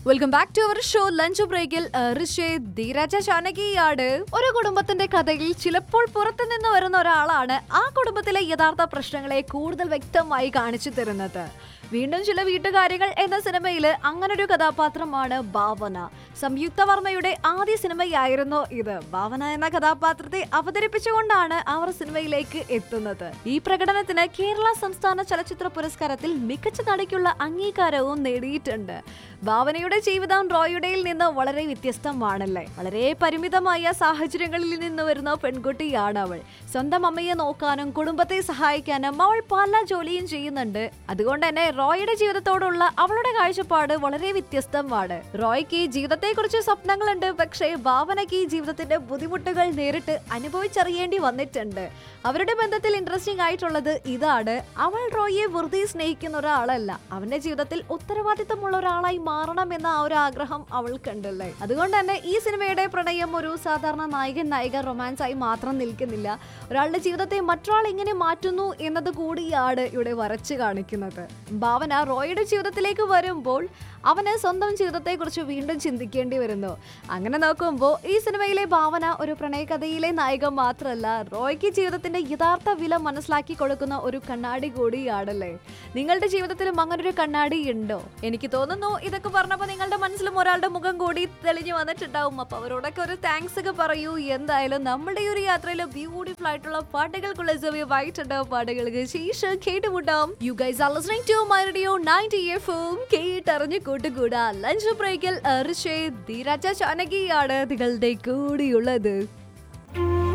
welcome back to our show lunch ബ്രേക്കിൽ ഋഷേ ധീരജ ചാനകിയാണ് ഒരു കുടുംബത്തിന്റെ കഥയിൽ ചിലപ്പോൾ പുറത്തു നിന്ന് വരുന്ന ഒരാളാണ് ആ കുടുംബത്തിലെ യഥാർത്ഥ പ്രശ്നങ്ങളെ കൂടുതൽ വ്യക്തമായി കാണിച്ചു തരുന്നത് വീണ്ടും ചില വീട്ടുകാര്യങ്ങൾ എന്ന സിനിമയിൽ അങ്ങനൊരു കഥാപാത്രമാണ് ഭാവന സംയുക്ത വർമ്മയുടെ ആദ്യ സിനിമയായിരുന്നു ഇത് ഭാവന എന്ന കഥാപാത്രത്തെ അവതരിപ്പിച്ചുകൊണ്ടാണ് അവർ സിനിമയിലേക്ക് എത്തുന്നത് ഈ പ്രകടനത്തിന് കേരള സംസ്ഥാന ചലച്ചിത്ര പുരസ്കാരത്തിൽ മികച്ച നടിക്കുള്ള അംഗീകാരവും നേടിയിട്ടുണ്ട് ഭാവനയുടെ ജീവിതം റോയുടെയിൽ നിന്ന് വളരെ വ്യത്യസ്തമാണല്ലേ വളരെ പരിമിതമായ സാഹചര്യങ്ങളിൽ നിന്ന് വരുന്ന പെൺകുട്ടിയാണ് അവൾ സ്വന്തം അമ്മയെ നോക്കാനും കുടുംബത്തെ സഹായിക്കാനും അവൾ പല ജോലിയും ചെയ്യുന്നുണ്ട് അതുകൊണ്ട് തന്നെ റോയുടെ ജീവിതത്തോടുള്ള അവളുടെ കാഴ്ചപ്പാട് വളരെ വ്യത്യസ്തമാണ് റോയ്ക്ക് ഈ ജീവിതത്തെക്കുറിച്ച് സ്വപ്നങ്ങളുണ്ട് പക്ഷേ ഭാവനയ്ക്ക് ഈ ജീവിതത്തിന്റെ ബുദ്ധിമുട്ടുകൾ നേരിട്ട് അനുഭവിച്ചറിയേണ്ടി വന്നിട്ടുണ്ട് അവരുടെ ബന്ധത്തിൽ ഇൻട്രസ്റ്റിംഗ് ആയിട്ടുള്ളത് ഇതാണ് അവൾ റോയെ വെറുതെ സ്നേഹിക്കുന്ന ഒരാളല്ല അവന്റെ ജീവിതത്തിൽ ഉത്തരവാദിത്തമുള്ള ഒരാളായി മാറണം എന്ന ആ ഒരു ആഗ്രഹം അവൾക്കുണ്ടല്ലേ അതുകൊണ്ട് തന്നെ ഈ സിനിമയുടെ പ്രണയം ഒരു സാധാരണ നായകൻ നായിക റൊമാൻസ് ആയി മാത്രം നിൽക്കുന്നില്ല ഒരാളുടെ ജീവിതത്തെ മറ്റൊരാൾ എങ്ങനെ മാറ്റുന്നു എന്നത് കൂടിയാണ് ഇവിടെ വരച്ച് കാണിക്കുന്നത് ഭാവന റോയുടെ ജീവിതത്തിലേക്ക് വരുമ്പോൾ അവന് സ്വന്തം ജീവിതത്തെക്കുറിച്ച് വീണ്ടും ചിന്തിക്കേണ്ടി വരുന്നു അങ്ങനെ നോക്കുമ്പോൾ ഈ സിനിമയിലെ ഭാവന ഒരു പ്രണയകഥയിലെ നായിക മാത്രമല്ല റോയ്ക്ക് ജീവിതത്തിന്റെ യഥാർത്ഥ വില മനസ്സിലാക്കി കൊടുക്കുന്ന ഒരു കണ്ണാടി കൂടിയാണല്ലേ നിങ്ങളുടെ ജീവിതത്തിലും അങ്ങനൊരു കണ്ണാടി ഉണ്ടോ എനിക്ക് തോന്നുന്നു ഇതൊക്കെ പറഞ്ഞപ്പോൾ നിങ്ങളുടെ മനസ്സിലും ഒരാളുടെ മുഖം കൂടി തെളിഞ്ഞു വന്നിട്ടുണ്ടാവും അപ്പൊ അവരോടൊക്കെ ഒരു താങ്ക്സ് ഒക്കെ പറയൂ എന്തായാലും നമ്മുടെ ഈ ഒരു യാത്രയിൽ ബ്യൂട്ടിഫുൾ ആയിട്ടുള്ള പാട്ടുകൾക്കുള്ള സമയമായിട്ടുണ്ട് പാട്ടുകൾക്ക് ശേഷം കേട്ടുമുട്ടാം you guys are listening to my radio 90 എഫും കേട്ടറിഞ്ഞ് കൂട്ടുകൂടാ ലഞ്ച് ബ്രേക്കിൽ ഋഷേ ധീരജ ചാനകിയാണ് നിങ്ങളുടെ കൂടിയുള്ളത്